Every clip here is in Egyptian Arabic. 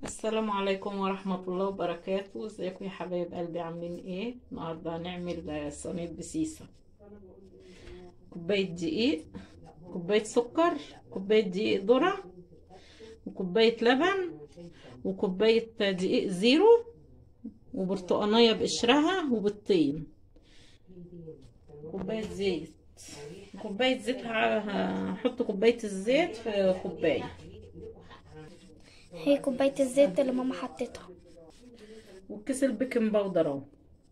السلام عليكم ورحمة الله وبركاته ازيكم يا حبايب قلبي عاملين ايه النهاردة هنعمل صينية بسيسة كوباية دقيق كوباية سكر كوباية دقيق ذرة وكوباية لبن وكوباية دقيق زيرو وبرتقانية بقشرها وبالطين كوباية زيت كوباية زيت هحط كوباية الزيت في كوباية هي كوباية الزيت اللي ماما حطيتها وكيس البيكنج باودر اهو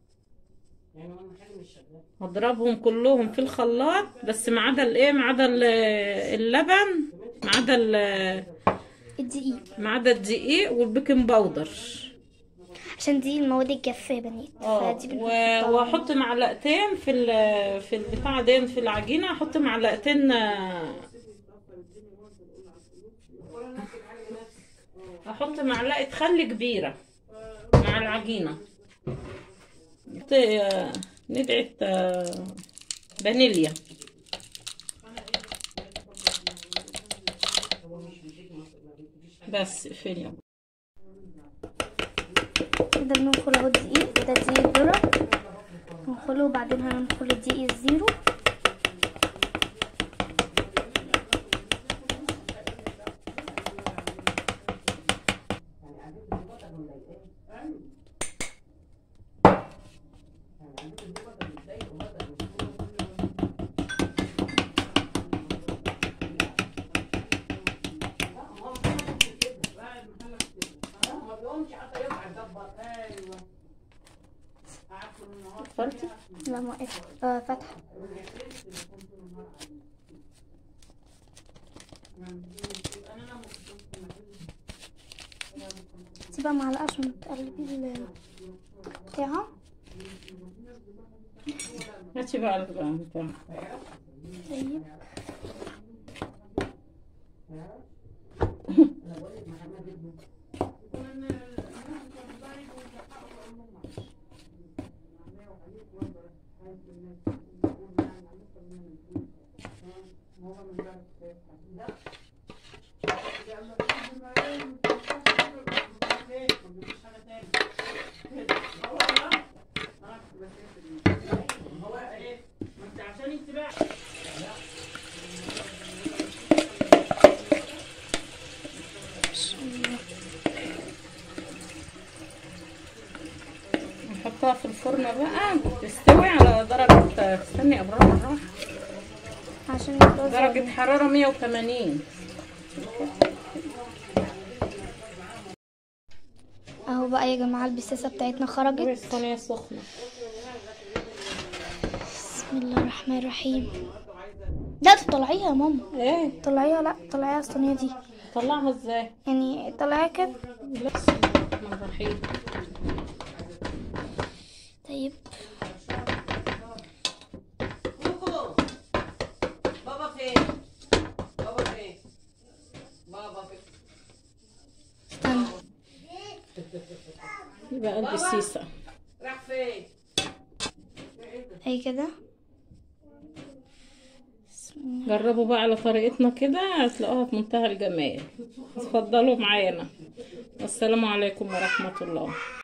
هضربهم كلهم في الخلاط بس ما عدا الايه ما عدا ال- اللبن ما عدا ال- الدقيق ما عدا الدقيق والبيكنج باودر عشان دي المواد الجافة يا بنات اه فدي و- بنحطها. واحط معلقتين في ال- في البتاع دي في العجينه احط معلقتين آه، احط معلقه خل كبيره مع العجينه نحط، آه، ندعه آه، فانيليا بس اقفلي كده بندخل اهو الدقيق ده دقيق الذرة ندخله وبعدين هندخل الدقيق الزيرو قفلتي لا ما قفل آه فتحة سيبها معلقة عشان تقلبي ال بتاعها هاتي بقى البتاع طيب نحطها في الفرن بقى تستوي على درجة استني ابرد بالراحة عشان يبقى درجة حرارة 180 اهو بقى يا جماعة البساسة بتاعتنا خرجت الصينية سخنة بسم الله الرحمن الرحيم لا تطلعيها يا ماما ايه طلعيها لا طلعيها الصينية دي طلعها ازاي يعني طلعيها كده بسم الله الرحمن الرحيم طيب بابا فين؟ بابا فين؟ بابا فين؟ استنى يبقى قلب السيسة راح فين؟ هي كده جربوا بقى على طريقتنا كده هتلاقوها في منتهى الجمال اتفضلوا معانا والسلام عليكم ورحمة الله